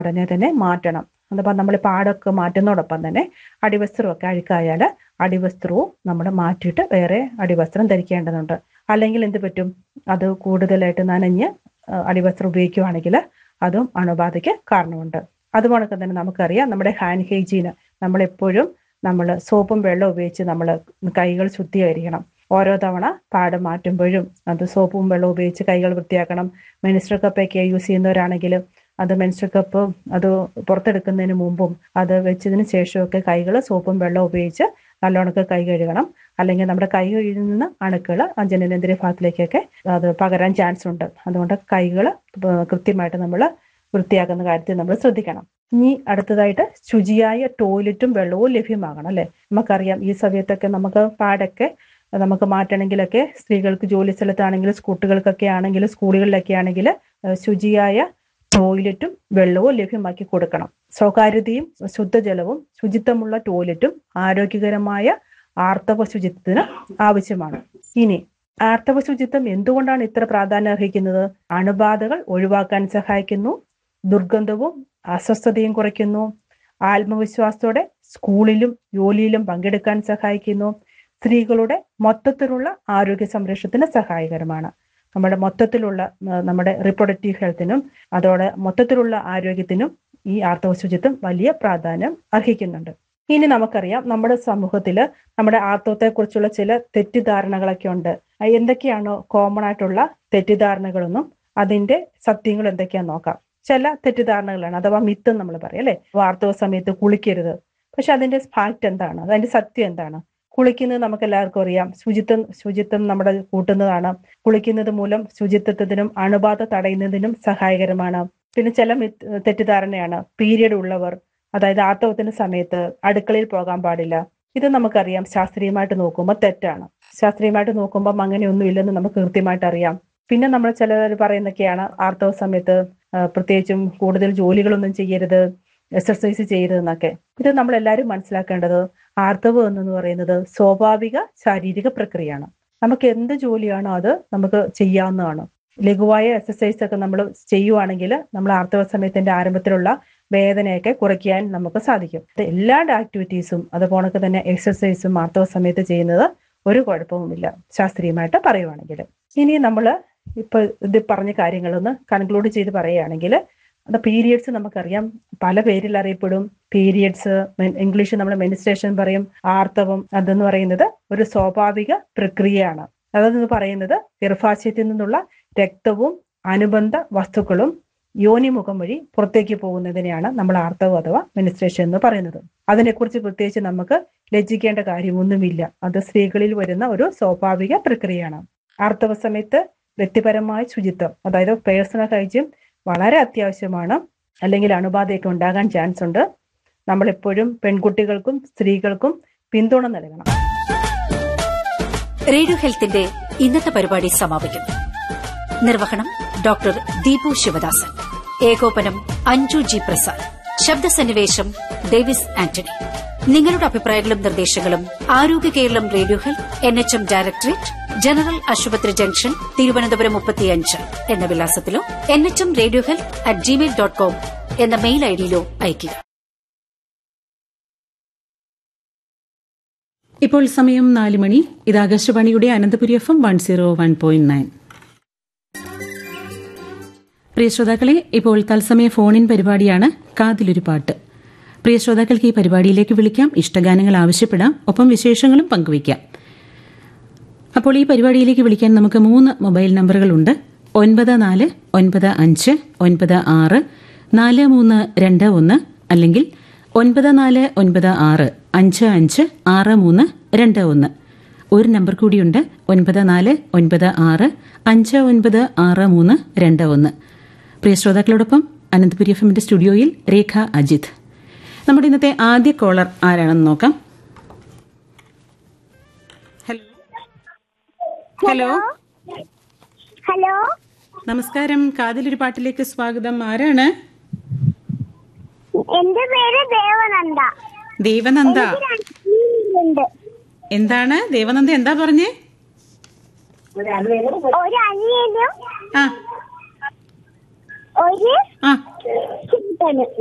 ഉടനെ തന്നെ മാറ്റണം അതപ്പോൾ നമ്മൾ പാടൊക്കെ മാറ്റുന്നതോടൊപ്പം തന്നെ അടിവസ്ത്രമൊക്കെ അഴുക്കായാൽ അടിവസ്ത്രവും നമ്മൾ മാറ്റിയിട്ട് വേറെ അടിവസ്ത്രം ധരിക്കേണ്ടതുണ്ട് അല്ലെങ്കിൽ എന്ത് പറ്റും അത് കൂടുതലായിട്ട് നനഞ്ഞ് ആ, അടിവസ്ത്രം ഉപയോഗിക്കുകയാണെങ്കിൽ അതും അണുബാധയ്ക്ക് കാരണമുണ്ട് അതുപോലെ തന്നെ നമുക്കറിയാം നമ്മുടെ ഹാൻഡ് ഹൈജീന് നമ്മളെപ്പോഴും നമ്മൾ സോപ്പും വെള്ളം ഉപയോഗിച്ച് നമ്മൾ കൈകൾ ശുദ്ധീകരിക്കണം ഓരോ തവണ പാട് മാറ്റുമ്പോഴും അത് സോപ്പും വെള്ളവും ഉപയോഗിച്ച് കൈകൾ വൃത്തിയാക്കണം മെനിസ്റ്റർ കപ്പൊക്കെ യൂസ് ചെയ്യുന്നവരാണെങ്കിൽ അത് മെൻസ്ട്രൽ കപ്പ് അത് പുറത്തെടുക്കുന്നതിന് മുമ്പും അത് വെച്ചതിന് ശേഷമൊക്കെ കൈകൾ സോപ്പും വെള്ളവും ഉപയോഗിച്ച് നല്ലോണക്ക് കൈ കഴുകണം അല്ലെങ്കിൽ നമ്മുടെ കൈ കഴുകുന്ന അണുക്കൾ ആ ജനനേന്ദ്രിയ ഭാഗത്തിലേക്കൊക്കെ അത് പകരാൻ ചാൻസ് ഉണ്ട് അതുകൊണ്ട് കൈകൾ കൃത്യമായിട്ട് നമ്മൾ വൃത്തിയാക്കുന്ന കാര്യത്തിൽ നമ്മൾ ശ്രദ്ധിക്കണം ഇനി അടുത്തതായിട്ട് ശുചിയായ ടോയ്ലറ്റും വെള്ളവും ലഭ്യമാകണം അല്ലെ നമുക്കറിയാം ഈ സമയത്തൊക്കെ നമുക്ക് പാടൊക്കെ നമുക്ക് മാറ്റണമെങ്കിലൊക്കെ സ്ത്രീകൾക്ക് ജോലി സ്ഥലത്താണെങ്കിലും കുട്ടികൾക്കൊക്കെ ആണെങ്കിലും സ്കൂളുകളിലൊക്കെ ആണെങ്കിൽ ശുചിയായ ടോയ്ലറ്റും വെള്ളവും ലഭ്യമാക്കി കൊടുക്കണം സ്വകാര്യതയും ശുദ്ധജലവും ശുചിത്വമുള്ള ടോയ്ലറ്റും ആരോഗ്യകരമായ ആർത്തവ ശുചിത്വത്തിന് ആവശ്യമാണ് ഇനി ആർത്തവ ശുചിത്വം എന്തുകൊണ്ടാണ് ഇത്ര പ്രാധാന്യം അർഹിക്കുന്നത് അണുബാധകൾ ഒഴിവാക്കാൻ സഹായിക്കുന്നു ദുർഗന്ധവും അസ്വസ്ഥതയും കുറയ്ക്കുന്നു ആത്മവിശ്വാസത്തോടെ സ്കൂളിലും ജോലിയിലും പങ്കെടുക്കാൻ സഹായിക്കുന്നു സ്ത്രീകളുടെ മൊത്തത്തിലുള്ള ആരോഗ്യ സംരക്ഷണത്തിന് സഹായകരമാണ് നമ്മുടെ മൊത്തത്തിലുള്ള ആ, നമ്മുടെ റിപ്രൊഡക്റ്റീവ് ഹെൽത്തിനും അതോടെ മൊത്തത്തിലുള്ള ആരോഗ്യത്തിനും ഈ ആർത്തവ ശുചിത്വം വലിയ പ്രാധാന്യം അർഹിക്കുന്നുണ്ട് ഇനി നമുക്കറിയാം നമ്മുടെ സമൂഹത്തിൽ നമ്മുടെ ആർത്തവത്തെക്കുറിച്ചുള്ള ചില തെറ്റിദ്ധാരണകളൊക്കെ ഉണ്ട് ആ, എന്തൊക്കെയാണോ കോമൺ ആയിട്ടുള്ള തെറ്റിദ്ധാരണകളൊന്നും അതിന്റെ സത്യങ്ങൾ എന്തൊക്കെയാന്ന് നോക്കാം ചില തെറ്റിദ്ധാരണകളാണ് അഥവാ മിത്ത് നമ്മൾ പറയും അല്ലെ ആർത്തവ സമയത്ത് കുളിക്കരുത് പക്ഷെ അതിന്റെ ഫാക്ട് എന്താണ് അതിന്റെ സത്യം എന്താണ് കുളിക്കുന്നത് നമുക്ക് എല്ലാവർക്കും അറിയാം ശുചിത്വം ശുചിത്വം നമ്മുടെ കൂട്ടുന്നതാണ് കുളിക്കുന്നത് മൂലം ശുചിത്വത്തിനും അണുബാധ തടയുന്നതിനും സഹായകരമാണ് പിന്നെ ചില മിത്ത് തെറ്റിദ്ധാരണയാണ് പീരിയഡ് ഉള്ളവർ അതായത് ആർത്തവത്തിന്റെ സമയത്ത് അടുക്കളയിൽ പോകാൻ പാടില്ല ഇത് നമുക്കറിയാം ശാസ്ത്രീയമായിട്ട് നോക്കുമ്പോൾ തെറ്റാണ് ശാസ്ത്രീയമായിട്ട് നോക്കുമ്പോൾ അങ്ങനെയൊന്നും ഇല്ലെന്ന് നമുക്ക് കൃത്യമായിട്ട് അറിയാം പിന്നെ നമ്മൾ ചിലർ പറയുന്നൊക്കെയാണ് ആർത്തവ സമയത്ത് ആ, പ്രത്യേകിച്ചും കൂടുതൽ ജോലികളൊന്നും ചെയ്യരുത് എക്സർസൈസ് ചെയ്യരുതെന്നൊക്കെ ഇത് നമ്മൾ എല്ലാവരും മനസ്സിലാക്കേണ്ടത് ആർത്തവം എന്ന് പറയുന്നത് സ്വാഭാവിക ശാരീരിക പ്രക്രിയയാണ് നമുക്ക് എന്ത് ജോലിയാണോ അത് നമുക്ക് ചെയ്യാവുന്നതാണ് ലഘുവായ എക്സസൈസ് ഒക്കെ നമ്മൾ ചെയ്യുവാണെങ്കിൽ നമ്മൾ ആർത്തവ സമയത്തിന്റെ ആരംഭത്തിലുള്ള വേദനയൊക്കെ കുറയ്ക്കാൻ നമുക്ക് സാധിക്കും ഇത് എല്ലാ ആക്ടിവിറ്റീസും അതുപോലെ തന്നെ എക്സസൈസും ആർത്തവ സമയത്ത് ചെയ്യുന്നത് ഒരു കുഴപ്പവുമില്ല ശാസ്ത്രീയമായിട്ട് പറയുവാണെങ്കിൽ ഇനി നമ്മൾ ഇപ്പൊ ഇത് പറഞ്ഞ കാര്യങ്ങളൊന്ന് കൺക്ലൂഡ് ചെയ്ത് പറയുകയാണെങ്കിൽ അത് പീരിയഡ്സ് നമുക്കറിയാം പല പേരിൽ അറിയപ്പെടും പീരിയഡ്സ് ഇംഗ്ലീഷിൽ നമ്മൾ മെനിസ്ട്രേഷൻ പറയും ആർത്തവം അതെന്ന് പറയുന്നത് ഒരു സ്വാഭാവിക പ്രക്രിയയാണ് അതെന്ന് പറയുന്നത് ഗർഭാശയത്തിൽ നിന്നുള്ള രക്തവും അനുബന്ധ വസ്തുക്കളും യോനിമുഖം വഴി പുറത്തേക്ക് പോകുന്നതിനെയാണ് നമ്മൾ ആർത്തവം അഥവാ മെനിസ്ട്രേഷൻ എന്ന് പറയുന്നത് അതിനെക്കുറിച്ച് പ്രത്യേകിച്ച് നമുക്ക് ലജ്ജിക്കേണ്ട കാര്യമൊന്നുമില്ല അത് സ്ത്രീകളിൽ വരുന്ന ഒരു സ്വാഭാവിക പ്രക്രിയയാണ് ആർത്തവ സമയത്ത് വ്യക്തിപരമായ ശുചിത്വം അതായത് പേഴ്സണൽ ഹൈജീൻ വളരെ അത്യാവശ്യമാണ് അല്ലെങ്കിൽ അണുബാധയൊക്കെ ഉണ്ടാകാൻ ചാൻസ് ഉണ്ട് നമ്മൾ എപ്പോഴും പെൺകുട്ടികൾക്കും സ്ത്രീകൾക്കും പിന്തുണ നൽകണം റേഡിയോ ഹെൽത്തിന്റെ ഇന്നത്തെ പരിപാടി സമാപിക്കുന്നു നിർവഹണം ഡോക്ടർ ദീപു ശിവദാസൻ ഏകോപനം അഞ്ജു ജി പ്രസാദ് ശബ്ദസന്നിവേശം ഡേവിസ് ആന്റണി നിങ്ങളുടെ അഭിപ്രായങ്ങളും നിർദ്ദേശങ്ങളും ആരോഗ്യ Keralam radio health N H M directorate general hospital junction Thiruvananthapuram മുപ്പത്തിയഞ്ച് എന്ന വിലാസത്തിലോ N H M radio health at Gmail dot com എന്ന മെയിൽ ഐഡിയിലോ അയയ്ക്കുക ഇപ്പോൾ സമയം നാല് മണി ഇത് ആകാശവാണിയുടെ Ananthapuri F M one zero one point nine പ്രിയ ശ്രോതാക്കളെ ഇപ്പോൾ തത്സമയ ഫോണിൻ പരിപാടിയാണ് കാതിലൊരു പാട്ട് പ്രിയ ശ്രോതാക്കൾക്ക് ഈ പരിപാടിയിലേക്ക് വിളിക്കാം ഇഷ്ടഗാനങ്ങൾ ആവശ്യപ്പെടാം ഒപ്പം വിശേഷങ്ങളും പങ്കുവയ്ക്കാം അപ്പോൾ ഈ പരിപാടിയിലേക്ക് വിളിക്കാൻ നമുക്ക് മൂന്ന് മൊബൈൽ നമ്പറുകളുണ്ട് ഒൻപത് നാല് ഒൻപത് അഞ്ച് ഒൻപത് ആറ് നാല് മൂന്ന് രണ്ട് ഒന്ന് അല്ലെങ്കിൽ ഒൻപത് നാല് ഒൻപത് ആറ് അഞ്ച് അഞ്ച് ആറ് മൂന്ന് രണ്ട് ഒന്ന് ഒരു നമ്പർ കൂടിയുണ്ട് ഒൻപത് നാല് ഒൻപത് ആറ് അഞ്ച് ഒൻപത് ആറ് മൂന്ന് രണ്ട് ഒന്ന് പ്രിയ ശ്രോതാക്കളോടൊപ്പം അനന്തപുരി എഫ് എമ്മിന്റെ സ്റ്റുഡിയോയിൽ രേഖ അജിത് നമ്മുടെ ഇന്നത്തെ ആദ്യ കോളർ ആരാണെന്ന് നോക്കാം ഹലോ ഹലോ ഹലോ നമസ്കാരം കാതിലൊരു പാട്ടിലേക്ക് സ്വാഗതം ആരാണ് എന്റെ പേര് ദേവനന്ദ ദേവനന്ദ ഉണ്ട് എന്താണ് ദേവനന്ദ എന്താ പറഞ്ഞേ ഒരു അനിയനും ആ ഒരു ആ ചേട്ടനും പാട്ടാണ്